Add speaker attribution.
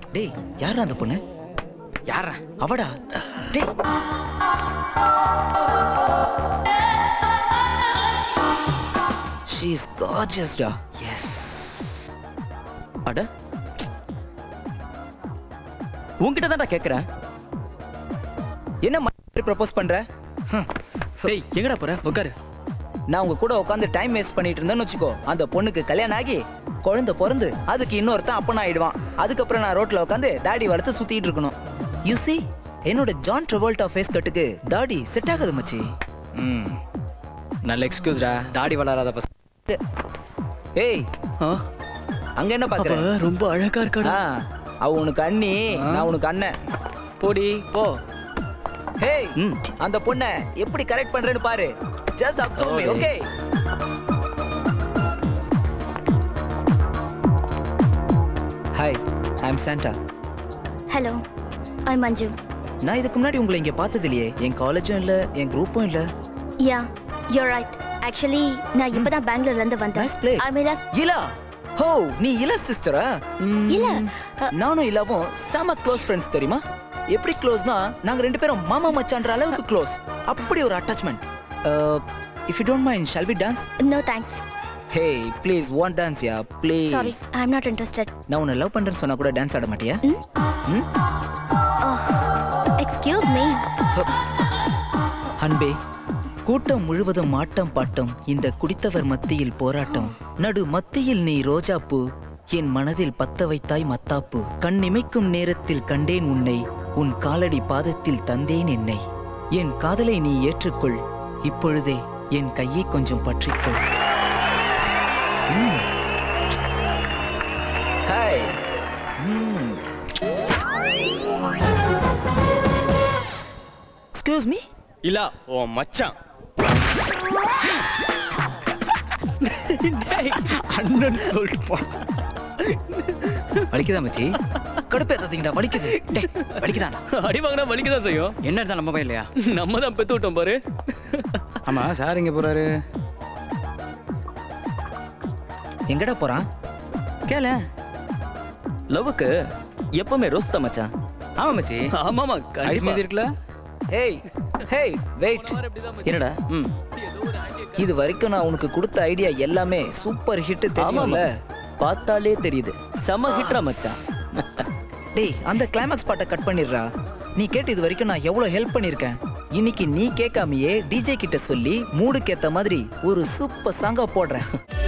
Speaker 1: டேய் யாரா அந்த பொண்ணு
Speaker 2: யாரா
Speaker 1: அவடா டேய் ஷீ இஸ் கார்ஜியஸ் டா எஸ் அட உன்கிட்ட தான்டா கேக்குறேன் என்ன ப்ரப்போஸ் பண்ற ஹம்.
Speaker 2: டேய் எங்கடா போற உட்காரு
Speaker 1: நான் உங்க கூட உட்காந்து டைம் வேஸ்ட் பண்ணிட்டு இருந்தேன்னு வச்சுக்கோ அந்த பொண்ணுக்கு கல்யாணம் ஆகி குழந்தை பிறந்து அதுக்கு இன்னொருத்தன் அப்பனா ஆயிடுவான் அதுக்கப்புறம் நான் ரோட்ல உட்காந்து தாடி வளர்த்து சுத்திட்டு இருக்கணும் யூ see என்னோட ஜான் ட்ரவோல்டா ஃபேஸ் கட்டுக்கு தாடி செட் ஆகாது மச்சி
Speaker 2: ம் நல்ல எக்ஸ்கியூஸ்டா தாடி வளராத பசங்க
Speaker 1: ஏய் அங்க என்ன பாக்குற
Speaker 2: அவ ரொம்ப அழகா இருக்காடா
Speaker 1: ஆ, அவ உனக்கு அண்ணி நான் உனக்கு அண்ணன்
Speaker 2: போடி போ
Speaker 1: ஹேய் அந்த பொண்ணை எப்படி கரெக்ட் பண்றேன்னு பாரு just observe me okay hi I am Santa
Speaker 3: hello I Manju
Speaker 1: நான் இதுக்கு முன்னாடி உங்களை இங்க பார்த்தது இல்லையே என் காலேஜும் இல்ல என் குரூப்பும் இல்ல
Speaker 3: யா யூர் ரைட் ஆக்சுவலி நான் இப்பதான் பெங்களூர்ல இருந்து வந்தேன் ஐ மீன்
Speaker 1: இலா ஹோ நீ இலா சிஸ்டரா
Speaker 3: இல்ல
Speaker 1: நானும் இலாவும் செம க்ளோஸ் ஃப்ரெண்ட்ஸ் தெரியுமா எப்படி க்ளோஸ்னா நாங்க ரெண்டு பேரும் மாமா மச்சான்ற அளவுக்கு க்ளோஸ் அப்படி ஒரு attachment if you don't mind shall we dance
Speaker 3: no thanks
Speaker 1: hey please one dance ya please
Speaker 3: sorry I am not interested
Speaker 1: நான் உன்னை லவ் பண்றேன்னு சொன்னா கூட டான்ஸ் ஆட மாட்டியா ம்?
Speaker 3: எக்ஸ்கியூஸ் மீ
Speaker 1: அன்பே கூட்டம் முழுவதும் ஆட்டம் பாட்டம் இந்த குடித்தவர் மத்தியில் போராட்டம் நடு மத்தியில் நீ ரோஜாப்பூ என் மனதில் பத்த வைத்தாய் மத்தாப்பு கண் இமைக்கும் நேரத்தில் கண்டேன் உன்னை உன் காலடி பாதத்தில் தந்தேன் என்னை என் காதலை நீ ஏற்றுக்கொள் இப்பொழுதே என் கையை கொஞ்சம் பற்றிக்கொள் ம். ஹாய் ம். எக்ஸ்கியூஸ் மீ
Speaker 2: இல்ல ஓ மச்சான் டேய், அண்ணன் சொல்லிட்டு போ
Speaker 1: வலிக்குதா மச்சி கடுப்பேத்தாதீங்கடா வலிக்குது டேய் வலிக்குதாடா
Speaker 2: அடி வாங்கினா வலிக்கதான் செய்யும் என்ன இருந்தா நம்ம இல்லையா நம்ம தான் பெத்து விட்டோம் பாரு
Speaker 4: ஆமா சார் எங்க போறாரு
Speaker 1: எங்கடா போறான்
Speaker 2: கேள
Speaker 1: லவ்வுக்கு எப்பவுமே ரோஸ் தான் மச்சான்
Speaker 4: ஆமா மச்சி
Speaker 2: ஆமாமா
Speaker 4: ஐஸ் மீதி இருக்குல்ல
Speaker 1: ஹேய் ஹேய் வெயிட் என்னடா ம் இது வரைக்கும் நான் உனக்கு கொடுத்த ஐடியா எல்லாமே சூப்பர் ஹிட் தெரியும்ல பார்த்தாலே தெரியுது செம ஹிட்ரா மச்சான் டேய் அந்த கிளைமாக்ஸ் பாட்டை கட் பண்ணிடுறா நீ கேட்டு இது வரைக்கும் நான் எவ்வளவு ஹெல்ப் பண்ணிருக்கேன் இன்னைக்கு நீ கேட்காமயே டிஜே கிட்ட சொல்லி மூடுக்கு ஏத்த மாதிரி ஒரு சூப்பர் சாங்கா போடுறேன்